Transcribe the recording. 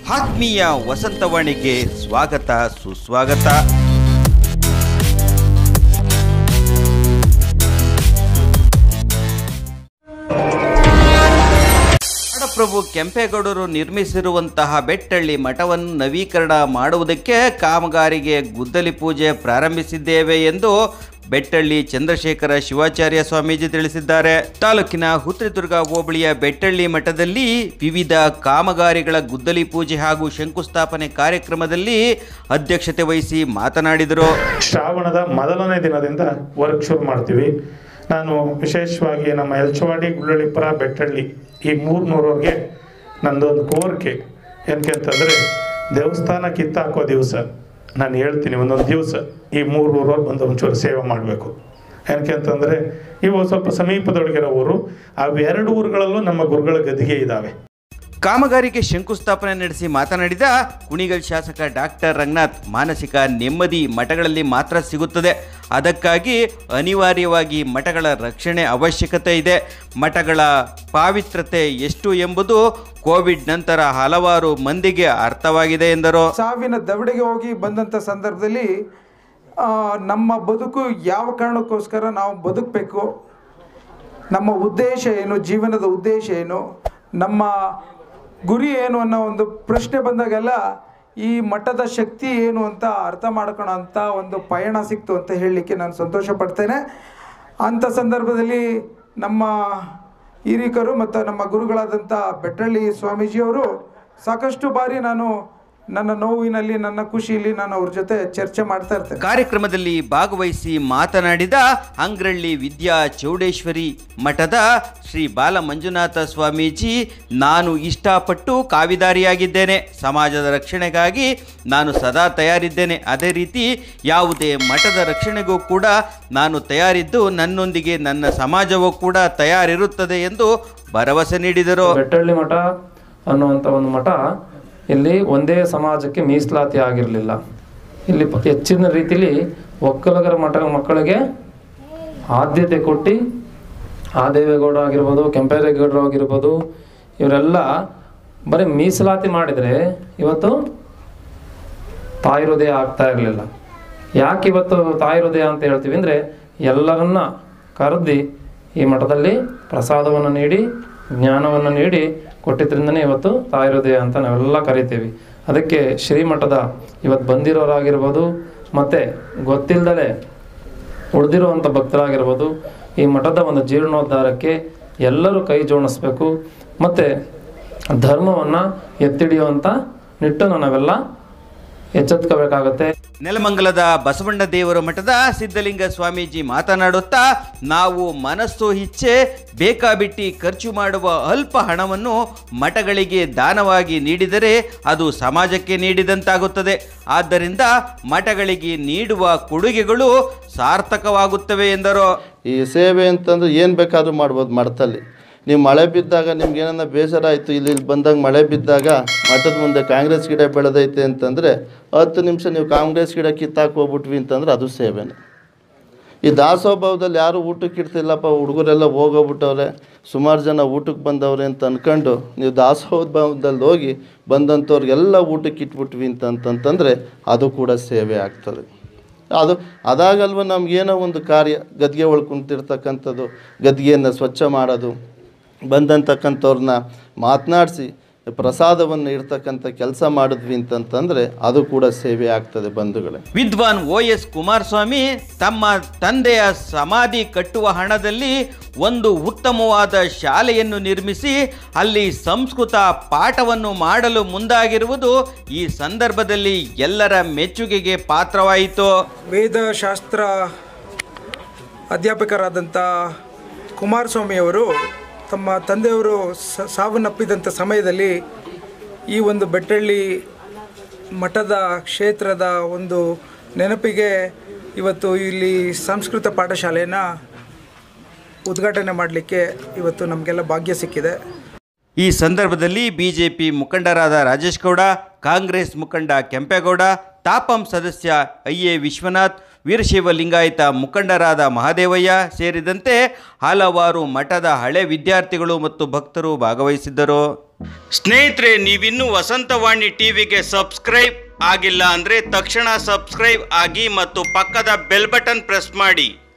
ಆತ್ಮೀಯ ವಸಂತವಾಣಿಗೆ ಸ್ವಾಗತ ಸುಸ್ವಾಗತ ನಾಡಪ್ರಭು ಕೆಂಪೇಗೌಡರು ನಿರ್ಮಿಸಿರುವಂತಹ ಬೆಟ್ಟಳ್ಳಿ ಮಠವನ್ನು ನವೀಕರಣ ಮಾಡುವುದಕ್ಕೆ ಕಾಮಗಾರಿಗೆ ಗುದ್ದಲಿ ಪೂಜೆ ಪ್ರಾರಂಭಿಸಿದ್ದೇವೆ ಎಂದು ಬೆಟ್ಟಳ್ಳಿ ಚಂದ್ರಶೇಖರ ಶಿವಾಚಾರ್ಯ ಸ್ವಾಮೀಜಿ ತಿಳಿಸಿದ್ದಾರೆ ತಾಲೂಕಿನ ಹುತ್ರಿದುರ್ಗ ಹೋಬಳಿಯ ಬೆಟ್ಟಳ್ಳಿ ಮಠದಲ್ಲಿ ವಿವಿಧ ಕಾಮಗಾರಿಗಳ ಗುದ್ದಲಿ ಪೂಜೆ ಹಾಗೂ ಶಂಕುಸ್ಥಾಪನೆ ಕಾರ್ಯಕ್ರಮದಲ್ಲಿ ಅಧ್ಯಕ್ಷತೆ ವಹಿಸಿ ಮಾತನಾಡಿದರು ಶ್ರಾವಣದ ಮೊದಲನೇ ದಿನದಿಂದ ವರ್ಕ್ ಶುರು ಮಾಡ್ತೀವಿ ನಾನು ವಿಶೇಷವಾಗಿ ನಮ್ಮ ಎಲ್ಚವಾಡಿ ಗುಳ್ಳಳ್ಳಿಪುರ ಬೆಟ್ಟಳ್ಳಿ ಈ ಮೂರ್ನೂರವ್ರಿಗೆ ನಂದೊಂದು ಕೋರಿಕೆ ಏನಕ್ಕೆ ಅಂತಂದರೆ ದೇವಸ್ಥಾನ ಕಿತ್ತಾಕೋ ದಿವಸ ನಾನು ಹೇಳ್ತೀನಿ ಒಂದೊಂದು ದಿವಸ ಈ ಮೂರೂರವ್ರು ಬಂದು ಒಂಚೂರು ಸೇವೆ ಮಾಡಬೇಕು ಏನಕ್ಕೆ ಅಂತಂದರೆ ಇವು ಸ್ವಲ್ಪ ಸಮೀಪದೊಳಗಿರೋ ಊರು ಅವೆರಡು ಊರುಗಳಲ್ಲೂ ನಮ್ಮ ಗುರುಗಳ ಗದಿಗೆ ಇದ್ದಾವೆ ಕಾಮಗಾರಿಗೆ ಶಂಕುಸ್ಥಾಪನೆ ನಡೆಸಿ ಮಾತನಾಡಿದ ಕುಣಿಗಲ್ ಶಾಸಕ ಡಾಕ್ಟರ್ ರಂಗನಾಥ್ ಮಾನಸಿಕ ನೆಮ್ಮದಿ ಮಠಗಳಲ್ಲಿ ಮಾತ್ರ ಸಿಗುತ್ತದೆ ಅದಕ್ಕಾಗಿ ಅನಿವಾರ್ಯವಾಗಿ ಮಠಗಳ ರಕ್ಷಣೆ ಅವಶ್ಯಕತೆ ಇದೆ ಮಠಗಳ ಪಾವಿತ್ರತೆ ಎಷ್ಟು ಎಂಬುದು ಕೋವಿಡ್ ನಂತರ ಹಲವಾರು ಮಂದಿಗೆ ಅರ್ಥವಾಗಿದೆ ಎಂದರು ಸಾವಿನ ದವಡೆಗೆ ಹೋಗಿ ಬಂದಂಥ ಸಂದರ್ಭದಲ್ಲಿ ಆ, ನಮ್ಮ ಬದುಕು ಯಾವ ಕಾರಣಕ್ಕೋಸ್ಕರ ನಾವು ಬದುಕಬೇಕು ನಮ್ಮ ಉದ್ದೇಶ ಏನು ಜೀವನದ ಉದ್ದೇಶ ಏನು ನಮ್ಮ ಗುರಿ ಏನು ಅನ್ನೋ ಒಂದು ಪ್ರಶ್ನೆ ಬಂದಾಗೆಲ್ಲ ಈ ಮಠದ ಶಕ್ತಿ ಏನು ಅಂತ ಅರ್ಥ ಮಾಡ್ಕೊಳ್ಳೋ ಅಂಥ ಒಂದು ಪಯಣ ಸಿಕ್ತು ಅಂತ ಹೇಳಲಿಕ್ಕೆ ನಾನು ಸಂತೋಷ ಪಡ್ತೇನೆ ಅಂಥ ಸಂದರ್ಭದಲ್ಲಿ ನಮ್ಮ ಹಿರಿಕರು ಮತ್ತು ನಮ್ಮ ಗುರುಗಳಾದಂಥ ಬೆಟ್ಟಳ್ಳಿ ಸ್ವಾಮೀಜಿಯವರು ಸಾಕಷ್ಟು ಬಾರಿ ನಾನು ನನ್ನ ನೋವಿನಲ್ಲಿ ನನ್ನ ಖುಷಿಯಲ್ಲಿ ನಾನು ಅವ್ರ ಜೊತೆ ಚರ್ಚೆ ಮಾಡ್ತಾ ಇರ್ತೇನೆ ಕಾರ್ಯಕ್ರಮದಲ್ಲಿ ಭಾಗವಹಿಸಿ ಮಾತನಾಡಿದ ಅಂಗ್ರಳ್ಳಿ ವಿದ್ಯಾ ಚೌಡೇಶ್ವರಿ ಮಠದ ಶ್ರೀ ಬಾಲ ಮಂಜುನಾಥ ಸ್ವಾಮೀಜಿ ನಾನು ಇಷ್ಟಪಟ್ಟು ಕಾವಿದಾರಿಯಾಗಿದ್ದೇನೆ ಸಮಾಜದ ರಕ್ಷಣೆಗಾಗಿ ನಾನು ಸದಾ ತಯಾರಿದ್ದೇನೆ ಅದೇ ರೀತಿ ಯಾವುದೇ ಮಠದ ರಕ್ಷಣೆಗೂ ಕೂಡ ನಾನು ತಯಾರಿದ್ದು ನನ್ನೊಂದಿಗೆ ನನ್ನ ಸಮಾಜವೂ ಕೂಡ ತಯಾರಿರುತ್ತದೆ ಎಂದು ಭರವಸೆ ನೀಡಿದರು ಬೆಟ್ಟಳ್ಳಿ ಮಠ ಅನ್ನುವಂಥ ಒಂದು ಮಠ ಇಲ್ಲಿ ಒಂದೇ ಸಮಾಜಕ್ಕೆ ಮೀಸಲಾತಿ ಆಗಿರಲಿಲ್ಲ ಇಲ್ಲಿ ಪ- ಹೆಚ್ಚಿನ ರೀತಿಲಿ ಒಕ್ಕಲಿಗರ ಮಠ ಮಕ್ಕಳಿಗೆ ಆದ್ಯತೆ ಕೊಟ್ಟು ಆ ದೇವೇಗೌಡ ಆಗಿರ್ಬೋದು ಕೆಂಪೇಗೌಡರು ಆಗಿರ್ಬೋದು ಇವರೆಲ್ಲ ಬರೀ ಮೀಸಲಾತಿ ಮಾಡಿದರೆ ಇವತ್ತು ತಾಯಿ ಹೃದಯ ಆಗ್ತಾ ಇರಲಿಲ್ಲ ಯಾಕೆ ಇವತ್ತು ತಾಯಿ ಹೃದಯ ಅಂತ ಹೇಳ್ತೀವಿ ಅಂದರೆ ಎಲ್ಲರನ್ನ ಕರೆದಿ ಈ ಮಠದಲ್ಲಿ ಪ್ರಸಾದವನ್ನು ನೀಡಿ ಜ್ಞಾನವನ್ನು ನೀಡಿ ಕೊಟ್ಟಿದ್ರಿಂದನೇ ಇವತ್ತು ತಾಯಿ ಹೃದಯ ಅಂತ ನಾವೆಲ್ಲ ಕರಿತೀವಿ ಅದಕ್ಕೆ ಶ್ರೀಮಠದ ಇವತ್ತು ಬಂದಿರೋರಾಗಿರ್ಬೋದು ಮತ್ತು ಗೊತ್ತಿಲ್ಲದಲೇ ಉಳಿದಿರುವಂಥ ಭಕ್ತರಾಗಿರ್ಬೋದು ಈ ಮಠದ ಒಂದು ಜೀರ್ಣೋದ್ಧಾರಕ್ಕೆ ಎಲ್ಲರೂ ಕೈ ಜೋಡಿಸ್ಬೇಕು ಮತ್ತು ಧರ್ಮವನ್ನು ಎತ್ತಿಡಿಯುವಂಥ ನಿಟ್ಟನ್ನು ನಾವೆಲ್ಲ ಎಚ್ಚೆತ್ಕೋಬೇಕಾಗತ್ತೆ ನೆಲಮಂಗಲದ ಬಸವಣ್ಣ ದೇವರ ಮಠದ ಸಿದ್ಧಲಿಂಗ ಸ್ವಾಮೀಜಿ ಮಾತನಾಡುತ್ತಾ ನಾವು ಮನಸ್ಸು ಇಚ್ಛೆ ಬೇಕಾಬಿಟ್ಟಿ ಖರ್ಚು ಮಾಡುವ ಅಲ್ಪ ಹಣವನ್ನು ಮಠಗಳಿಗೆ ದಾನವಾಗಿ ನೀಡಿದರೆ ಅದು ಸಮಾಜಕ್ಕೆ ನೀಡಿದಂತಾಗುತ್ತದೆ ಆದ್ದರಿಂದ ಮಠಗಳಿಗೆ ನೀಡುವ ಕೊಡುಗೆಗಳು ಸಾರ್ಥಕವಾಗುತ್ತವೆ ಎಂದರು ಈ ಸೇವೆ ಅಂತಂದ್ರೆ ಏನು ಬೇಕಾದರೂ ಮಾಡ್ಬೋದು ಮಠದಲ್ಲಿ ನೀವು ಮಳೆ ಬಿದ್ದಾಗ ನಿಮ್ಗೆ ಏನನ್ನ ಬೇಸರ ಆಯಿತು ಇಲ್ಲಿ ಇಲ್ಲಿ ಬಂದಾಗ ಮಳೆ ಬಿದ್ದಾಗ ಮಠದ ಮುಂದೆ ಕಾಂಗ್ರೆಸ್ ಗಿಡ ಬೆಳೆದೈತೆ ಅಂತಂದರೆ ಹತ್ತು ನಿಮಿಷ ನೀವು ಕಾಂಗ್ರೆಸ್ ಗಿಡ ಕಿತ್ತಾಕ್ ಹೋಗ್ಬಿಟ್ವಿ ಅಂತಂದ್ರೆ ಅದು ಸೇವೆನೇ ಈ ದಾಸೋಭವದಲ್ಲಿ ಯಾರು ಊಟಕ್ಕೆ ಇಡ್ತಿಲ್ಲಪ್ಪ ಹುಡುಗರೆಲ್ಲ ಹೋಗೋಗ್ಬಿಟ್ಟವ್ರೆ ಸುಮಾರು ಜನ ಊಟಕ್ಕೆ ಬಂದವ್ರೆ ಅಂತ ಅಂದ್ಕೊಂಡು ನೀವು ದಾಸೋಭವದಲ್ಲಿ ಹೋಗಿ ಬಂದಂಥವ್ರಿಗೆಲ್ಲ ಊಟಕ್ಕೆ ಇಟ್ಬಿಟ್ವಿ ಅಂತಂತಂತಂದರೆ ಅದು ಕೂಡ ಸೇವೆ ಆಗ್ತದೆ ಅದು ಅದಾಗಲ್ವ ನಮಗೇನೋ ಒಂದು ಕಾರ್ಯ ಗದ್ಗೆ ಒಳಗೆ ಕುಂತಿರ್ತಕ್ಕಂಥದ್ದು ಗದ್ಗೆಯನ್ನು ಸ್ವಚ್ಛ ಮಾಡೋದು ಬಂದಂತಕ್ಕಂಥವ್ರನ್ನ ಮಾತನಾಡಿಸಿ ಪ್ರಸಾದವನ್ನು ಇಡ್ತಕ್ಕಂಥ ಕೆಲಸ ಮಾಡಿದ್ವಿ ಅಂತಂತಂದರೆ ಅದು ಕೂಡ ಸೇವೆ ಆಗ್ತದೆ ಬಂಧುಗಳೇ ವಿದ್ವಾನ್ ಓ ಎಸ್ ಕುಮಾರಸ್ವಾಮಿ ತಮ್ಮ ತಂದೆಯ ಸಮಾಧಿ ಕಟ್ಟುವ ಹಣದಲ್ಲಿ ಒಂದು ಉತ್ತಮವಾದ ಶಾಲೆಯನ್ನು ನಿರ್ಮಿಸಿ ಅಲ್ಲಿ ಸಂಸ್ಕೃತ ಪಾಠವನ್ನು ಮಾಡಲು ಮುಂದಾಗಿರುವುದು ಈ ಸಂದರ್ಭದಲ್ಲಿ ಎಲ್ಲರ ಮೆಚ್ಚುಗೆಗೆ ಪಾತ್ರವಾಯಿತು ವೇದಶಾಸ್ತ್ರ ಅಧ್ಯಾಪಕರಾದಂಥ ಕುಮಾರಸ್ವಾಮಿಯವರು ತಮ್ಮ ತಂದೆಯವರು ಸ- ಸಾವನ್ನಪ್ಪಿದಂಥ ಸಮಯದಲ್ಲಿ ಈ ಒಂದು ಬೆಟ್ಟಳ್ಳಿ ಮಠದ ಕ್ಷೇತ್ರದ ಒಂದು ನೆನಪಿಗೆ ಇವತ್ತು ಇಲ್ಲಿ ಸಂಸ್ಕೃತ ಪಾಠಶಾಲೆಯನ್ನು ಉದ್ಘಾಟನೆ ಮಾಡಲಿಕ್ಕೆ ಇವತ್ತು ನಮಗೆಲ್ಲ ಭಾಗ್ಯ ಸಿಕ್ಕಿದೆ ಈ ಸಂದರ್ಭದಲ್ಲಿ ಬಿಜೆಪಿ ಮುಖಂಡರಾದ ರಾಜೇಶ್ ಗೌಡ ಕಾಂಗ್ರೆಸ್ ಮುಖಂಡ ಕೆಂಪೇಗೌಡ ತಾಪಂ ಸದಸ್ಯ ಐ ಎ ವಿಶ್ವನಾಥ್ ವೀರಶೈವ ಲಿಂಗಾಯತ ಮುಖಂಡರಾದ ಮಹಾದೇವಯ್ಯ ಸೇರಿದಂತೆ ಹಲವಾರು ಮಠದ ಹಳೆ ವಿದ್ಯಾರ್ಥಿಗಳು ಮತ್ತು ಭಕ್ತರು ಭಾಗವಹಿಸಿದ್ದರು ಸ್ನೇಹಿತರೆ ನೀವಿನ್ನೂ ವಸಂತವಾಣಿ ಟಿವಿಗೆ ಸಬ್ಸ್ಕ್ರೈಬ್ ಆಗಿಲ್ಲ ಅಂದರೆ ತಕ್ಷಣ ಸಬ್ಸ್ಕ್ರೈಬ್ ಆಗಿ ಮತ್ತು ಪಕ್ಕದ ಬೆಲ್ ಬಟನ್ ಪ್ರೆಸ್ ಮಾಡಿ